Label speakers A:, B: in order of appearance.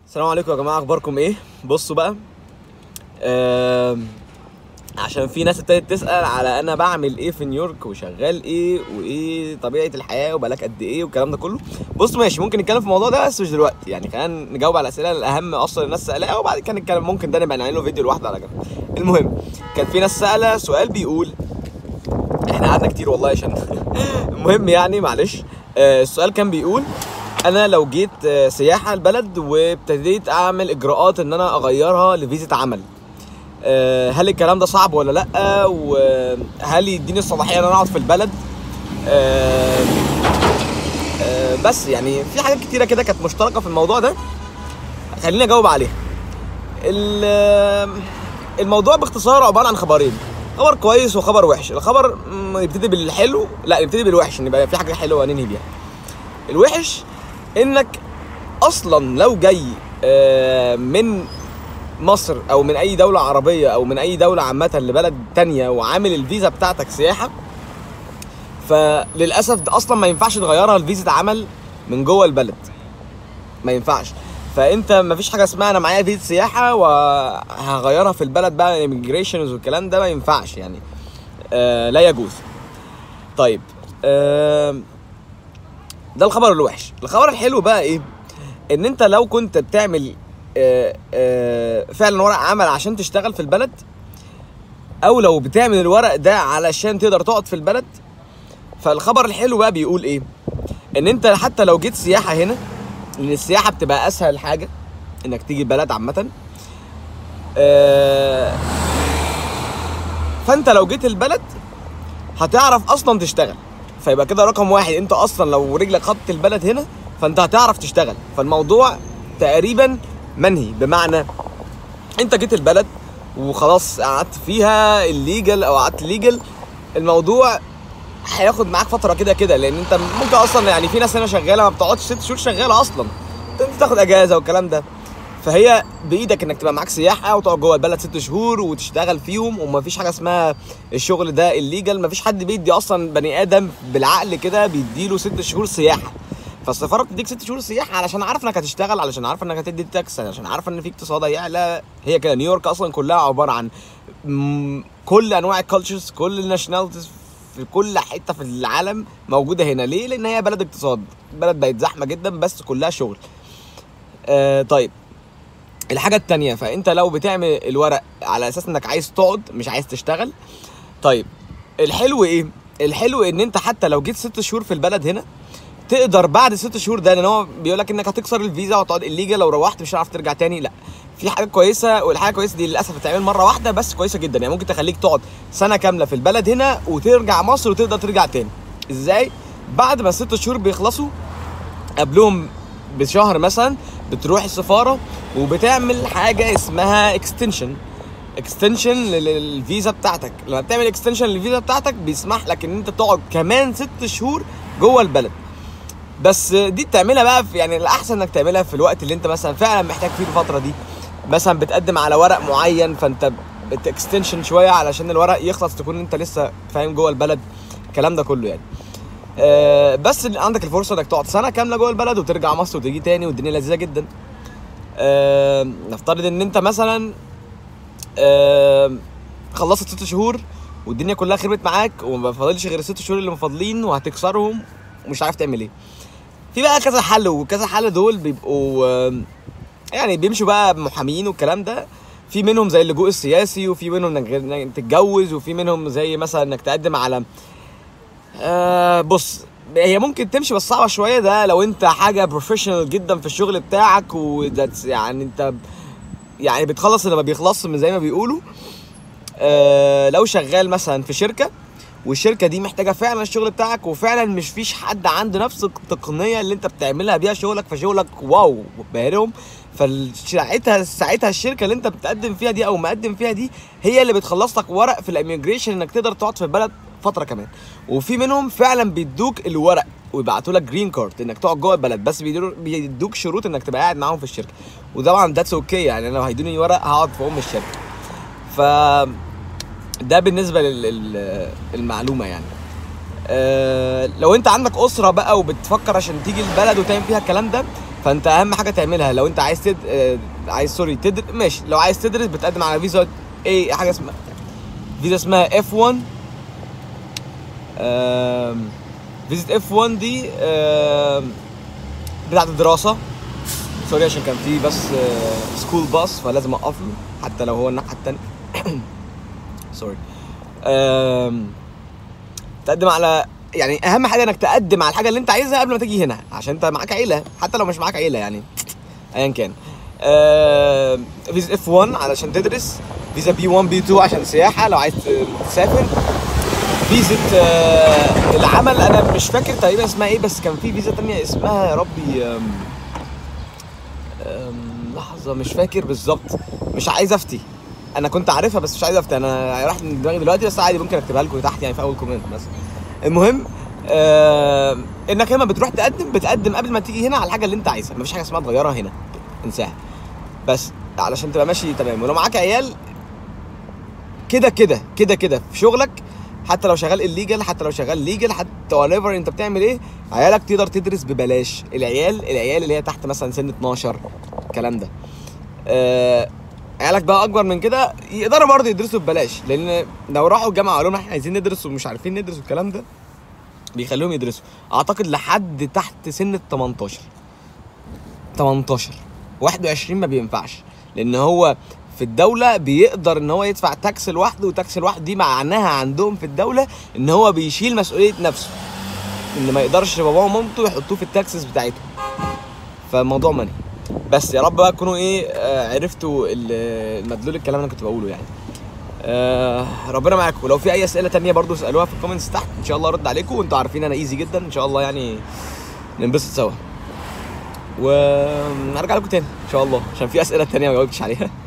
A: السلام عليكم يا جماعه اخباركم ايه بصوا بقى آم، عشان في ناس ابتدت تسال على انا بعمل ايه في نيويورك وشغال ايه وايه طبيعه الحياه وبقالك قد ايه والكلام ده كله بصوا ماشي ممكن نتكلم في الموضوع ده بس مش دلوقتي يعني خلينا نجاوب على الاسئله الاهم اصلا الناس سالها وبعد كده نتكلم ممكن ده نبقى نعمل له فيديو لوحده على جنب المهم كان في ناس ساله سؤال بيقول احنا قعدنا كتير والله عشان المهم يعني معلش آه، السؤال كان بيقول انا لو جيت آه، سياحه البلد وابتديت اعمل اجراءات ان انا اغيرها لفيزا عمل آه، هل الكلام ده صعب ولا لا وهل يديني الصلاحيه ان انا اقعد في البلد آه، آه، بس يعني في حاجات كتيره كده كانت مشتركه في الموضوع ده خليني اجاوب عليها ال- الموضوع باختصار عباره عن خبرين خبر كويس وخبر وحش الخبر مم، يبتدي بالحلو لا يبتدي بالوحش ان يبقى في حاجه حلوه ننهي بيها الوحش انك اصلا لو جاي آه، من مصر او من اي دوله عربيه او من اي دوله عامه لبلد تانية وعامل الفيزا بتاعتك سياحه فللاسف ده اصلا ما ينفعش تغيرها لفيزا عمل من جوه البلد ما ينفعش فانت ما فيش حاجه اسمها انا معايا فيزا سياحه وهغيرها في البلد بقى ايميجريشنز والكلام ده ما ينفعش يعني آه لا يجوز طيب آه ده الخبر الوحش الخبر الحلو بقى ايه ان انت لو كنت بتعمل آه آه فعلا ورق عمل عشان تشتغل في البلد او لو بتعمل الورق ده علشان تقدر تقعد في البلد فالخبر الحلو بقى بيقول ايه ان انت حتى لو جيت سياحه هنا لان السياحه بتبقى اسهل حاجه انك تيجي البلد عامه آه، فانت لو جيت البلد هتعرف اصلا تشتغل فيبقى كده رقم واحد انت اصلا لو رجلك خطت البلد هنا فانت هتعرف تشتغل فالموضوع تقريبا منهي بمعنى انت جيت البلد وخلاص قعدت فيها الليجل او قعدت ليجل الموضوع هياخد معاك فتره كده كده لان انت ممكن اصلا يعني في ناس هنا شغاله ما بتقعدش ست شهور شغاله اصلا انت تاخد اجازه والكلام ده فهي بايدك انك تبقى معاك سياحه وتقعد جوه البلد ست شهور وتشتغل فيهم ومفيش حاجه اسمها الشغل ده الليجل مفيش حد بيدي اصلا بني ادم بالعقل كده بيديله ست شهور سياحه فالسفاره بتديك ست شهور سياحه علشان عارف انك هتشتغل علشان عارف انك هتدي التاكس علشان عارف ان في اقتصاد هيعلى هي كده نيويورك اصلا كلها عباره عن مم، كل انواع الكالتشرز كل الناشوناليتيز في كل حته في العالم موجوده هنا ليه لان هي بلد اقتصاد بلد بقت زحمه جدا بس كلها شغل آه طيب الحاجه التانية فانت لو بتعمل الورق على اساس انك عايز تقعد مش عايز تشتغل طيب الحلو ايه الحلو ان انت حتى لو جيت ست شهور في البلد هنا تقدر بعد ست شهور ده لان هو بيقول لك انك هتكسر الفيزا وتقعد الليجا لو روحت مش هتعرف ترجع تاني لا في حاجه كويسه والحاجه الكويسه دي للاسف بتتعمل مره واحده بس كويسه جدا يعني ممكن تخليك تقعد سنه كامله في البلد هنا وترجع مصر وتقدر ترجع تاني ازاي بعد ما الست شهور بيخلصوا قبلهم بشهر مثلا بتروح السفاره وبتعمل حاجه اسمها اكستنشن اكستنشن للفيزا بتاعتك لما بتعمل اكستنشن للفيزا بتاعتك بيسمح لك ان انت تقعد كمان ست شهور جوه البلد بس دي بتعملها بقى في يعني الاحسن انك تعملها في الوقت اللي انت مثلا فعلا محتاج فيه الفتره دي مثلا بتقدم على ورق معين فانت بتكستنشن شويه علشان الورق يخلص تكون انت لسه فاهم جوه البلد الكلام ده كله يعني آه، بس عندك الفرصه انك تقعد سنه كامله جوه البلد وترجع مصر وتيجي تاني والدنيا لذيذه جدا آه، نفترض ان انت مثلا آه، خلصت ست شهور والدنيا كلها خربت معاك وما فاضلش غير الست شهور اللي مفاضلين وهتكسرهم ومش عارف تعمل ايه في بقى كذا حل وكذا حل دول بيبقوا آه، يعني بيمشوا بقى بمحامين والكلام ده في منهم زي اللجوء السياسي وفي منهم انك إنك تتجوز وفي منهم زي مثلا انك تقدم على آه بص هي ممكن تمشي بس صعبه شويه ده لو انت حاجه بروفيشنال جدا في الشغل بتاعك وده يعني انت يعني بتخلص اللي ما بيخلصش من زي ما بيقولوا آه لو شغال مثلا في شركه والشركه دي محتاجه فعلا الشغل بتاعك وفعلا مش فيش حد عنده نفس التقنيه اللي انت بتعملها بيها شغلك فشغلك واو باهرهم فساعتها ساعتها الشركه اللي انت بتقدم فيها دي او مقدم فيها دي هي اللي بتخلص لك ورق في الاميجريشن انك تقدر تقعد في البلد فتره كمان وفي منهم فعلا بيدوك الورق ويبعتوا لك جرين كارد انك تقعد جوه البلد بس بيدو- بيدوك شروط انك تبقى قاعد معاهم في الشركه وطبعا ذاتس اوكي يعني انا لو هيدوني ورق هقعد في ام الشركه ف ده بالنسبه للمعلومه يعني آه، لو انت عندك اسره بقى وبتفكر عشان تيجي البلد وتعمل فيها الكلام ده فانت اهم حاجه تعملها لو انت عايز تد... آه، عايز سوري تدرس ماشي لو عايز تدرس بتقدم على فيزا ايه حاجه اسمها فيزا اسمها اف 1 آم، فيزا اف 1 دي آم، بتاعت الدراسه سوري عشان كان في بس آه، سكول باص فلازم اوقف له حتى لو هو الناحيه التانيه سوري آم، تقدم على يعني اهم حاجه انك تقدم على الحاجه اللي انت عايزها قبل ما تيجي هنا عشان انت معاك عيله حتى لو مش معاك عيله يعني ايا كان آه، فيزا اف 1 علشان تدرس فيزا بي 1 بي 2 عشان سياحه لو عايز تسافر فيزا آه، العمل انا مش فاكر تقريبا اسمها ايه بس كان في فيزا تانية اسمها يا ربي آم، آم، لحظه مش فاكر بالظبط مش عايز افتي انا كنت عارفها بس مش عايز افتي انا راحت من دماغي دلوقتي بس عادي ممكن اكتبها لكم تحت يعني في اول كومنت مثلا المهم آه انك لما بتروح تقدم بتقدم قبل ما تيجي هنا على الحاجه اللي انت عايزها مفيش حاجه اسمها تغيرها هنا انساها بس علشان تبقى ماشي تمام ولو معاك عيال كده كده كده كده في شغلك حتى لو شغال الليجل حتى لو شغال ليجل حتى وات انت بتعمل ايه عيالك تقدر تدرس ببلاش العيال العيال اللي هي تحت مثلا سن 12 الكلام ده آه عيالك بقى اكبر من كده يقدروا برضه يدرسوا ببلاش لان لو راحوا الجامعه وقالوا لهم احنا عايزين ندرس ومش عارفين ندرس والكلام ده بيخليهم يدرسوا اعتقد لحد تحت سن ال 18 18 21 ما بينفعش لان هو في الدولة بيقدر ان هو يدفع تاكس لوحده وتاكس لوحده دي معناها عندهم في الدولة ان هو بيشيل مسؤولية نفسه ان ما يقدرش باباه ومامته يحطوه في التاكسس بتاعتهم فالموضوع منهي بس يا رب بقى تكونوا ايه آه، عرفتوا ال- المدلول الكلام اللي انا كنت بقوله يعني آه ربنا معاكم ولو في اي اسئله تانية برضو اسالوها في الكومنتس تحت ان شاء الله ارد عليكم وانتوا عارفين انا ايزي جدا ان شاء الله يعني ننبسط سوا وارجع لكم تاني ان شاء الله عشان في اسئله تانية ما جاوبتش عليها